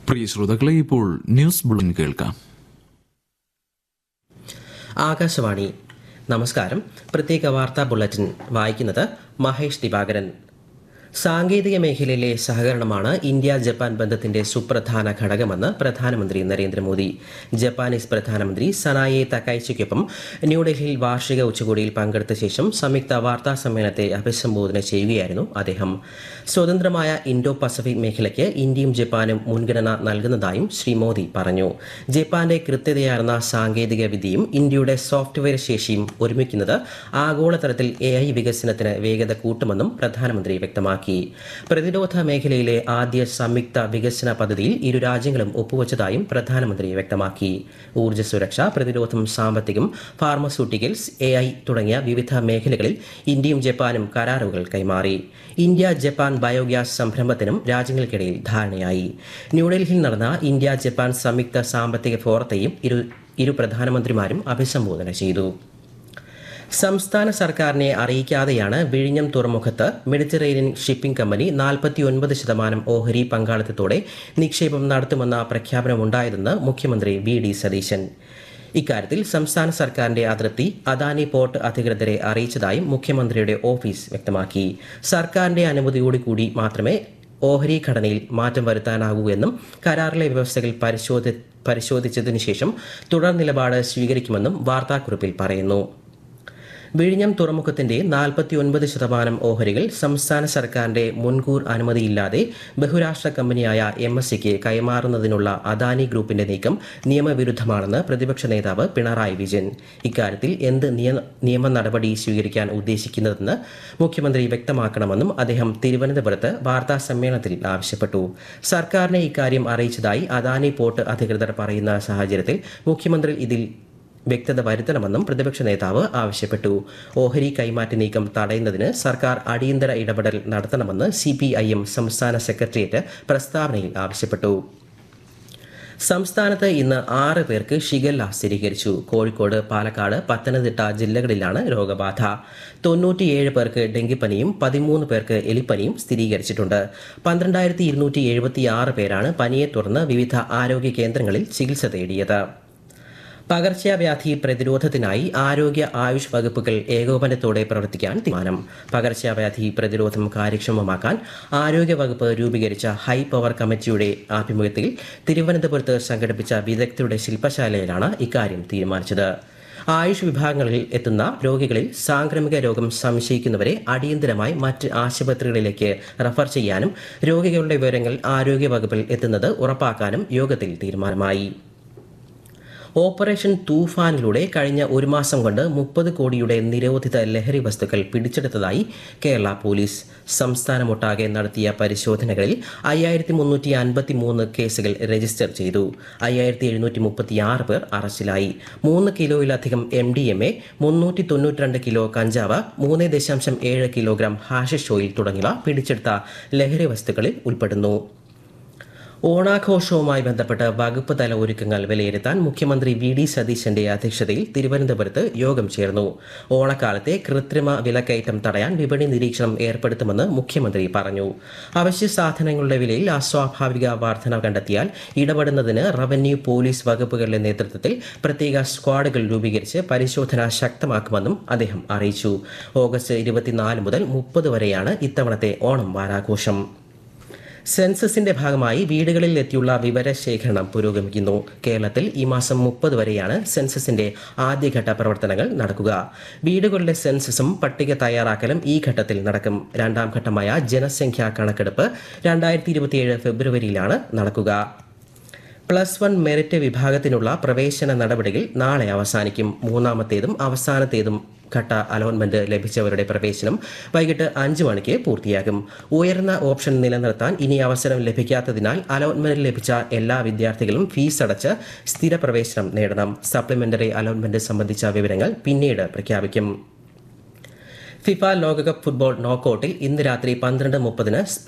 പ്രിയ ശ്രോതാക്കളെ ഇപ്പോൾ ന്യൂസ് ബുള്ളൻ കേൾക്കാം ആകാശവാണി നമസ്കാരം പ്രത്യേക വാർത്താ ബുള്ളറ്റിൻ വായിക്കുന്നത് മഹേഷ് ദിവാകരൻ സാങ്കേതിക മേഖലയിലെ സഹകരണമാണ് ഇന്ത്യ ജപ്പാൻ ബന്ധത്തിന്റെ സുപ്രധാന ഘടകമെന്ന് പ്രധാനമന്ത്രി നരേന്ദ്രമോദി ജപ്പാനീസ് പ്രധാനമന്ത്രി സനായെ തക്കൈച്ചയ്ക്കൊപ്പം ന്യൂഡൽഹിയിൽ വാർഷിക ഉച്ചകോടിയിൽ പങ്കെടുത്ത ശേഷം സംയുക്ത വാർത്താ സമ്മേളനത്തെ അഭിസംബോധന ചെയ്യുകയായിരുന്നു അദ്ദേഹം സ്വതന്ത്രമായ ഇൻഡോ പസഫിക് മേഖലയ്ക്ക് ഇന്ത്യയും ജപ്പാനും മുൻഗണന നൽകുന്നതായും ശ്രീ മോദി പറഞ്ഞു ജപ്പാന്റെ കൃത്യതയാർന്ന സാങ്കേതിക വിദ്യയും ഇന്ത്യയുടെ സോഫ്റ്റ്വെയർ ശേഷിയും ഒരുമിക്കുന്നത് ആഗോളതലത്തിൽ എ ഐ വികസനത്തിന് വേഗത കൂട്ടുമെന്നും പ്രധാനമന്ത്രി വ്യക്തമാക്കി പ്രതിരോധ മേഖലയിലെ ആദ്യ സംയുക്ത വികസന പദ്ധതിയിൽ ഇരു രാജ്യങ്ങളും ഒപ്പുവച്ചതായും പ്രധാനമന്ത്രി വ്യക്തമാക്കി ഊർജ്ജ സുരക്ഷ പ്രതിരോധം സാമ്പത്തികം ഫാർമസ്യൂട്ടിക്കൽസ് എ ഐ തുടങ്ങിയ വിവിധ മേഖലകളിൽ ഇന്ത്യയും ജപ്പാനും കരാറുകൾ കൈമാറി ഇന്ത്യ ജപ്പാൻ ബയോഗ്യാസ് സംരംഭത്തിനും രാജ്യങ്ങൾക്കിടയിൽ ധാരണയായി ന്യൂഡൽഹിയിൽ നടന്ന ഇന്ത്യ ജപ്പാൻ സംയുക്ത സാമ്പത്തിക ഫോറത്തെയും ഇരു ഇരു പ്രധാനമന്ത്രിമാരും അഭിസംബോധന ചെയ്തു സംസ്ഥാന സർക്കാരിനെ അറിയിക്കാതെയാണ് വിഴിഞ്ഞം തുറമുഖത്ത് മെഡിറ്ററേനിയൻ ഷിപ്പിംഗ് കമ്പനി നാൽപ്പത്തി ഒൻപത് ശതമാനം ഓഹരി പങ്കാളിത്തത്തോടെ നിക്ഷേപം നടത്തുമെന്ന പ്രഖ്യാപനമുണ്ടായതെന്ന് മുഖ്യമന്ത്രി വി ഡി സതീശൻ ഇക്കാര്യത്തിൽ സംസ്ഥാന സർക്കാരിന്റെ അതൃപ്തി അദാനി പോർട്ട് അധികൃതരെ അറിയിച്ചതായും മുഖ്യമന്ത്രിയുടെ ഓഫീസ് വ്യക്തമാക്കി സർക്കാരിന്റെ അനുമതിയോടുകൂടി മാത്രമേ ഓഹരി ഘടനയിൽ മാറ്റം വരുത്താനാകൂ എന്നും കരാറിലെ വ്യവസ്ഥകൾ പരിശോധി പരിശോധിച്ചതിനു ശേഷം തുടർ നിലപാട് സ്വീകരിക്കുമെന്നും വാർത്താക്കുറിപ്പിൽ പറയുന്നു വിഴിഞ്ഞം തുറമുഖത്തിന്റെ നാൽപ്പത്തി ഒൻപത് ശതമാനം ഓഹരികൾ സംസ്ഥാന സർക്കാരിന്റെ മുൻകൂർ അനുമതിയില്ലാതെ ബഹുരാഷ്ട്ര കമ്പനിയായ എം എസ് സിക്ക് കൈമാറുന്നതിനുള്ള അദാനി ഗ്രൂപ്പിന്റെ നീക്കം നിയമവിരുദ്ധമാണെന്ന് പ്രതിപക്ഷ നേതാവ് പിണറായി വിജയൻ ഇക്കാര്യത്തിൽ എന്ത് നിയ- നിയമ നടപടി സ്വീകരിക്കാൻ ഉദ്ദേശിക്കുന്നതെന്ന് മുഖ്യമന്ത്രി വ്യക്തമാക്കണമെന്നും അദ്ദേഹം തിരുവനന്തപുരത്ത് വാർത്താ സമ്മേളനത്തിൽ ആവശ്യപ്പെട്ടു സർക്കാരിനെ ഇക്കാര്യം അറിയിച്ചതായി അദാനി പോർട്ട് അധികൃതർ പറയുന്ന സാഹചര്യത്തിൽ മുഖ്യമന്ത്രി ഇതിൽ വ്യക്തത വരുത്തണമെന്നും പ്രതിപക്ഷ നേതാവ് ആവശ്യപ്പെട്ടു ഓഹരി കൈമാറ്റ നീക്കം തടയുന്നതിന് സർക്കാർ അടിയന്തര ഇടപെടൽ നടത്തണമെന്ന് സി പി ഐ എം സംസ്ഥാന സെക്രട്ടേറിയറ്റ് പ്രസ്താവനയിൽ ആവശ്യപ്പെട്ടു സംസ്ഥാനത്ത് ഇന്ന് ആറ് പേർക്ക് ഷിഗല്ല സ്ഥിരീകരിച്ചു കോഴിക്കോട് പാലക്കാട് പത്തനംതിട്ട ജില്ലകളിലാണ് രോഗബാധ തൊണ്ണൂറ്റിയേഴ് പേർക്ക് ഡെങ്കിപ്പനിയും പതിമൂന്ന് പേർക്ക് എലിപ്പനിയും സ്ഥിരീകരിച്ചിട്ടുണ്ട് പന്ത്രണ്ടായിരത്തി ഇരുന്നൂറ്റി എഴുപത്തി ആറ് പേരാണ് പനിയെ തുടർന്ന് വിവിധ ആരോഗ്യ കേന്ദ്രങ്ങളിൽ ചികിത്സ തേടിയത് പകർച്ചവ്യാധി പ്രതിരോധത്തിനായി ആരോഗ്യ ആയുഷ് വകുപ്പുകൾ ഏകോപനത്തോടെ പ്രവർത്തിക്കാൻ തീരുമാനം പകർച്ചവ്യാധി പ്രതിരോധം കാര്യക്ഷമമാക്കാൻ ആരോഗ്യ വകുപ്പ് രൂപീകരിച്ച ഹൈ പവർ കമ്മിറ്റിയുടെ ആഭിമുഖ്യത്തിൽ തിരുവനന്തപുരത്ത് സംഘടിപ്പിച്ച വിദഗ്ധരുടെ ശില്പശാലയിലാണ് ഇക്കാര്യം തീരുമാനിച്ചത് ആയുഷ് വിഭാഗങ്ങളിൽ എത്തുന്ന രോഗികളിൽ സാംക്രമിക രോഗം സംശയിക്കുന്നവരെ അടിയന്തരമായി മറ്റ് ആശുപത്രികളിലേക്ക് റഫർ ചെയ്യാനും രോഗികളുടെ വിവരങ്ങൾ ആരോഗ്യ വകുപ്പിൽ എത്തുന്നത് ഉറപ്പാക്കാനും യോഗത്തിൽ തീരുമാനമായി ഓപ്പറേഷൻ തൂഫാനിലൂടെ കഴിഞ്ഞ ഒരു മാസം കൊണ്ട് മുപ്പത് കോടിയുടെ നിരോധിത ലഹരി വസ്തുക്കൾ പിടിച്ചെടുത്തതായി കേരള പോലീസ് സംസ്ഥാനമൊട്ടാകെ നടത്തിയ പരിശോധനകളിൽ അയ്യായിരത്തി മുന്നൂറ്റി അൻപത്തി മൂന്ന് കേസുകൾ രജിസ്റ്റർ ചെയ്തു അയ്യായിരത്തി എഴുന്നൂറ്റി മുപ്പത്തി ആറ് പേർ അറസ്റ്റിലായി മൂന്ന് കിലോയിലധികം എം ഡി എം എ മുന്നൂറ്റി തൊണ്ണൂറ്റിരണ്ട് കിലോ കഞ്ചാവ് മൂന്ന് ദശാംശം ഏഴ് കിലോഗ്രാം ഹാഷിഷ് ഓയിൽ തുടങ്ങിയവ പിടിച്ചെടുത്ത ലഹരി വസ്തുക്കളിൽ ഉൾപ്പെടുന്നു ഓണാഘോഷവുമായി ബന്ധപ്പെട്ട് വകുപ്പ് തല ഒരുക്കങ്ങൾ വിലയിരുത്താൻ മുഖ്യമന്ത്രി വി ഡി സതീശന്റെ അധ്യക്ഷതയിൽ തിരുവനന്തപുരത്ത് യോഗം ചേർന്നു ഓണക്കാലത്തെ കൃത്രിമ വിലക്കയറ്റം തടയാൻ വിപണി നിരീക്ഷണം ഏർപ്പെടുത്തുമെന്ന് മുഖ്യമന്ത്രി പറഞ്ഞു അവശ്യ സാധനങ്ങളുടെ വിലയിൽ അസ്വാഭാവിക വർധന കണ്ടെത്തിയാൽ ഇടപെടുന്നതിന് റവന്യൂ പോലീസ് വകുപ്പുകളുടെ നേതൃത്വത്തിൽ പ്രത്യേക സ്ക്വാഡുകൾ രൂപീകരിച്ച് പരിശോധന ശക്തമാക്കുമെന്നും അദ്ദേഹം അറിയിച്ചു ഓഗസ്റ്റ് ഇരുപത്തിനാല് മുതൽ മുപ്പത് വരെയാണ് ഇത്തവണത്തെ ഓണം വാരാഘോഷം സെൻസസിന്റെ ഭാഗമായി വീടുകളിൽ എത്തിയുള്ള വിവരശേഖരണം പുരോഗമിക്കുന്നു കേരളത്തിൽ ഈ മാസം മുപ്പത് വരെയാണ് സെൻസസിന്റെ ആദ്യഘട്ട പ്രവർത്തനങ്ങൾ നടക്കുക വീടുകളുടെ സെൻസസും പട്ടിക തയ്യാറാക്കലും ഈ ഘട്ടത്തിൽ നടക്കും രണ്ടാം ഘട്ടമായ ജനസംഖ്യാ കണക്കെടുപ്പ് രണ്ടായിരത്തി ഇരുപത്തിയേഴ് ഫെബ്രുവരിയിലാണ് നടക്കുക പ്ലസ് വൺ മെറിറ്റ് വിഭാഗത്തിനുള്ള പ്രവേശന നടപടികൾ നാളെ അവസാനിക്കും മൂന്നാമത്തേതും അവസാനത്തേതും ഘട്ട അലോട്ട്മെന്റ് ലഭിച്ചവരുടെ പ്രവേശനം വൈകിട്ട് അഞ്ച് മണിക്ക് പൂർത്തിയാകും ഉയർന്ന ഓപ്ഷൻ നിലനിർത്താൻ ഇനി അവസരം ലഭിക്കാത്തതിനാൽ അലോട്ട്മെന്റ് ലഭിച്ച എല്ലാ വിദ്യാർത്ഥികളും ഫീസ് അടച്ച് സ്ഥിര പ്രവേശനം നേടണം സപ്ലിമെന്ററി അലോട്ട്മെന്റ് സംബന്ധിച്ച വിവരങ്ങൾ പിന്നീട് പ്രഖ്യാപിക്കും ഫിഫ ലോകകപ്പ് ഫുട്ബോൾ നോക്കൌട്ടിൽ ഇന്ന് രാത്രി പന്ത്രണ്ട് മുപ്പതിന്